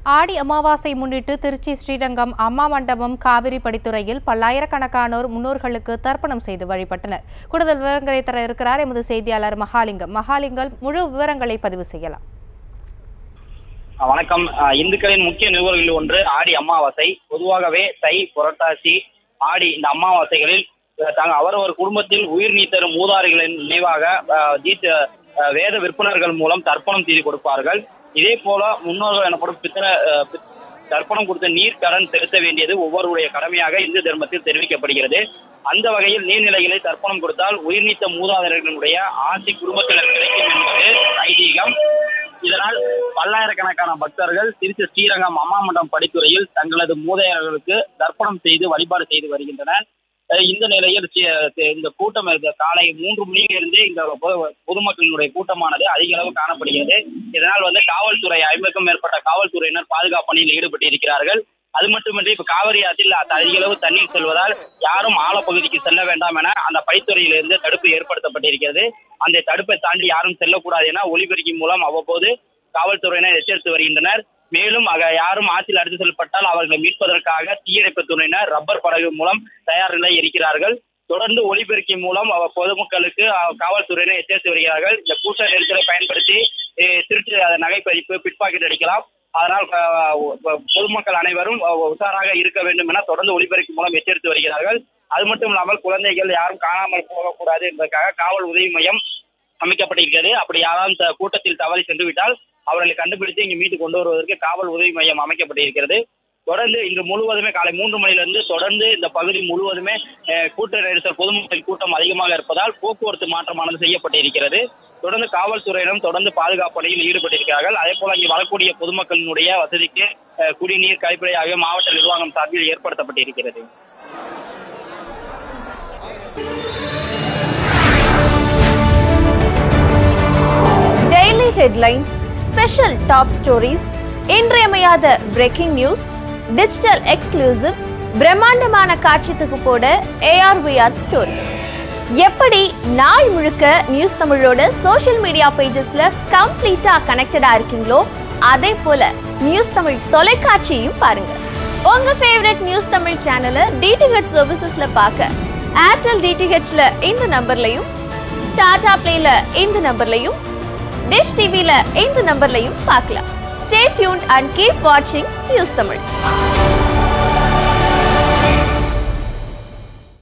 ஆடி அமாவாசை முன்னிட்டு திருச்சி ஸ்ரீரங்கம் அம்மா மண்டபம் காவிரி படித்துறையில் பல்லாயிரக்கணக்கானோர் முன்னோர்களுக்கு தர்ப்பணம் செய்து வழிபட்டனர் கூடுதல் விவரங்களை தர இருக்கிறார் எமது செய்தியாளர் மகாலிங்கம் மகாலிங்கம் முழு விவரங்களை பதிவு செய்யலாம் வணக்கம் அஹ் இந்துக்களின் முக்கிய நிகழ்வுகளில் ஒன்று ஆடி அமாவாசை பொதுவாகவே தை புரட்டாசி ஆடி இந்த அமாவாசைகளில் அஹ் தாங்கள் அவரவர் குடும்பத்தில் உயிர் நீத்தரும் மூதாரிகளின் நினைவாக அஹ், தீட்ச அஹ், வேத விற்பனர்கள் மூலம் தர்ப்பணம் செய்து கொடுப்பார்கள் இதே போல முன்னோர்கள் எனப்படும் பித்தர அஹ், பித்- தர்ப்பணம் கொடுத்த நீர் கடன் செலுத்த வேண்டியது ஒவ்வொருடைய கடமையாக இந்து தர்மத்தில் தெரிவிக்கப்படுகிறது அந்த வகையில் நீர்நிலைகளை தர்ப்பணம் கொடுத்தால் உயிர் நீத்த மூதாதையர்களுடைய ஆசி குடும்பத்தினர் கிடைக்கும் என்பது ஐதீகம் இதனால் பல்லாயிரக்கணக்கான பக்தர்கள் திருச்சி ஸ்ரீரங்கம் அம்மா மண்டபம் படித்துறையில் தங்களது மூதையர்களுக்கு தர்ப்பணம் செய்து வழிபாடு செய்து வருகின்றனர் அஹ் இந்த நிலையில் சி- சி- இந்த கூட்டம் இந்த காலை மூன்று மணியிலிருந்தே இந்த பொ- பொதுமக்களினுடைய கூட்டமானது அதிக அளவு காணப்படுகிறது இதனால் வந்து காவல்துறை ஐம்பதுக்கும் மேற்பட்ட காவல்துறையினர் பாதுகாப்பு பணியில் ஈடுபட்டு இருக்கிறார்கள் அது மட்டுமின்றி இப்ப காவிரி ஆற்றில் அதிக அளவு தண்ணீர் செல்வதால் யாரும் ஆழப்பகுதிக்கு செல்ல வேண்டாம் என அந்த படித்துறையிலிருந்து தடுப்பு ஏற்படுத்தப்பட்டிருக்கிறது அந்த தடுப்பை தாண்டி யாரும் செல்லக்கூடாது என ஒலிபெருக்கி மூலம் அவ்வப்போது காவல்துறையினர் எச்சரித்து வருகின்றனர் மேலும் அக யாரும் ஆற்றில் அடித்து செல்லப்பட்டால் அவர்களை மீட்பதற்காக தீயணைப்பு துறையினர் ரப்பர் படகு மூலம் தயார் நிலையில் இருக்கிறார்கள் தொடர்ந்து ஒலிபெருக்கி மூலம் அவ பொதுமக்களுக்கு அஹ், காவல்துறையினர் எச்சரித்து வருகிறார்கள் இந்த கூட்ட நெரிசலை பயன்படுத்தி அஹ், திருட்டு அஹ், நகைப்பறிப்பு பிட்பாக்கெட் அடிக்கலாம் அதனால் அஹ், பொ- பொதுமக்கள் அனைவரும் அஹ், உஷாராக இருக்க வேண்டும் என தொடர்ந்து ஒலிபெருக்கி மூலம் எச்சரித்து வருகிறார்கள் அது மட்டும் இல்லாமல் குழந்தைகள் யாரும் காணாமல் போகக்கூடாது என்பதற்காக காவல் உதவி மையம் அமைக்கப்பட்டிருக்கிறது அப்படி யாராவது த- கூட்டத்தில் தவறி சென்று விட்டால் அவர்களை கண்டுபிடித்து இங்கு மீட்டு கொண்டு வருவதற்கு காவல் உதவி மையம் அமைக்கப்பட்டிருக்கிறது தொடர்ந்து இன்று முழுவதுமே காலை மூன்று மணியிலிருந்து தொடர்ந்து இந்த பகுதி முழுவதுமே அஹ், கூட்ட நெரிசல் பொதுமக்கள் கூட்டம் அதிகமாக இருப்பதால் போக்குவரத்து மாற்றமானது செய்யப்பட்டிருக்கிறது தொடர்ந்து காவல்துறையினரும் தொடர்ந்து பாதுகாப்பு பணியில் ஈடுபட்டிருக்கிறார்கள் அதே போல இங்கு வரக்கூடிய பொதுமக்களினுடைய வசதிக்கு அஹ், குடிநீர் கழிப்பறை ஆகிய மாவட்ட நிர்வாகம் சார்பில் ஏற்படுத்தப்பட்டிருக்கிறது daily headlines special top stories இன்றியமையாத பிரேக்கிங் நியூஸ் டிஜிட்டல் எக்ஸ்க்ளூசிவ்ஸ் பிரம்மாண்டமான காட்சி தொகுப்போட ஏஆர்விஆர் ஸ்டோரி எப்படி நாள் முழுக்க நியூஸ் தமிழோட சோஷியல் மீடியா பேஜஸ்ல கம்ப்ளீட்டா கனெக்டடா இருக்கீங்களோ அதே போல நியூஸ் தமிழ் தொலைக்காட்சியையும் பாருங்க உங்க ஃபேவரட் நியூஸ் தமிழ் சேனலை டிடிஹெச் சர்வீசஸ்ல பார்க்க ஏர்டெல் டிடிஹெச்ல இந்த நம்பர்லையும் டாடா பிளேல இந்த நம்பர்லையும் டிஷ் டிவில இந்த நம்பர்லையும் பார்க்கலாம் ஸ்டே டியூன் அண்ட் கீப் வாட்சிங் நியூஸ் தமிழ்